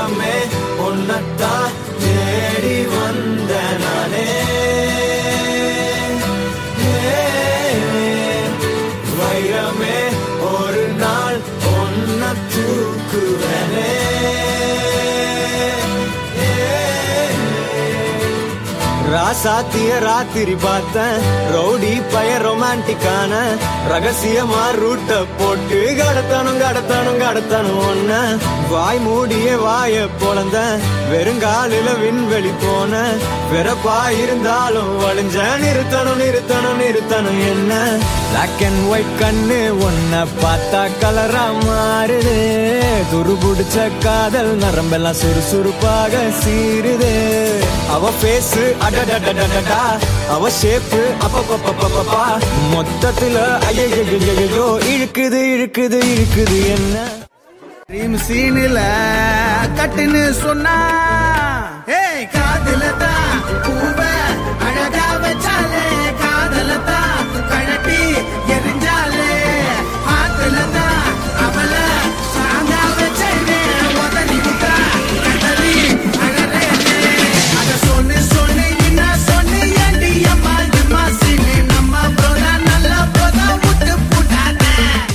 வைரமே உன்னத்தான் தேடி வந்த நானே வைரமே ஒரு நாள் ஒன்ன தூக்குவனே ராசாத்திய ராத்திரி பார்த்தேன் ரவுடி பய ரொமான்டிக்கான ரகசியமா ரூட்ட போட்டு கடத்தணும் கடத்தணும் கடத்தணும் ஒன்ன வாய் மூடிய வாய பொழந்த வெறுங்காலில விண்வெளி போன பிறப்பா இருந்தாலும் வழிஞ்ச நிறுத்தணும் நிறுத்தணும் நிறுத்தணும் என்ன பிளாக் அண்ட் ஒயிட் கண்ணு ஒன்ன பார்த்தா கலரா மாறுது துரு புடிச்ச காதல் நரம்பெல்லாம் சுறுசுறுப்பாக சீருது அவ பேசு அடடடடடடா அவ ஷேப்பு அப்பப்பப்பப்பப்பா மொத்தத்துல ஐயோ இழுக்குது இழுக்குது இழுக்குது என்ன ட்ரீம் சீனில கட்டுன்னு சொன்னா ஏய் காதுல தான் பூவ அழகா வச்சாலே காதல தான் கழட்டி எரிஞ்சாலே ஆத்துல தான் அவள சாங்கா வச்சேனே உதறி விட்டா கதறி அழறேனே அத சொன்னு சொன்னு என்ன சொன்னு ஏண்டி அம்மா இம்மா சீனு நம்ம போதா நல்லா போதா விட்டு போட்டானே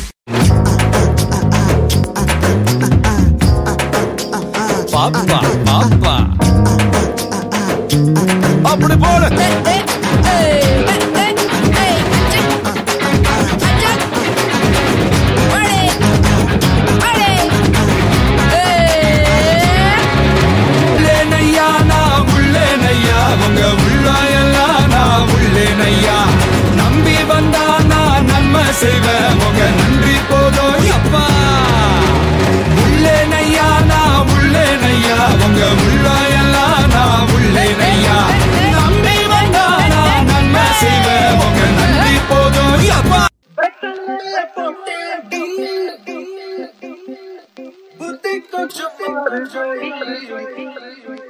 பாப்பா பாப்பா அப்படி போல உள்ளேனையா நான் உள்ளேனையா உங்க உள்ளாயெல்லாம் நான் உள்ளேனையா நம்பி வந்தா நான் நன்மை செய்வேன் உங்க நன்றி போதும் அப்பா உள்ளேனையா நான் உள்ளேனையா உங்க உள்ளாயெல்லாம் நான் உள்ளேனையா நம்பி வந்தா நான் நன்மை செய்வேன் உங்க நன்றி போதும் அப்பா புத்தி கொஞ்சம்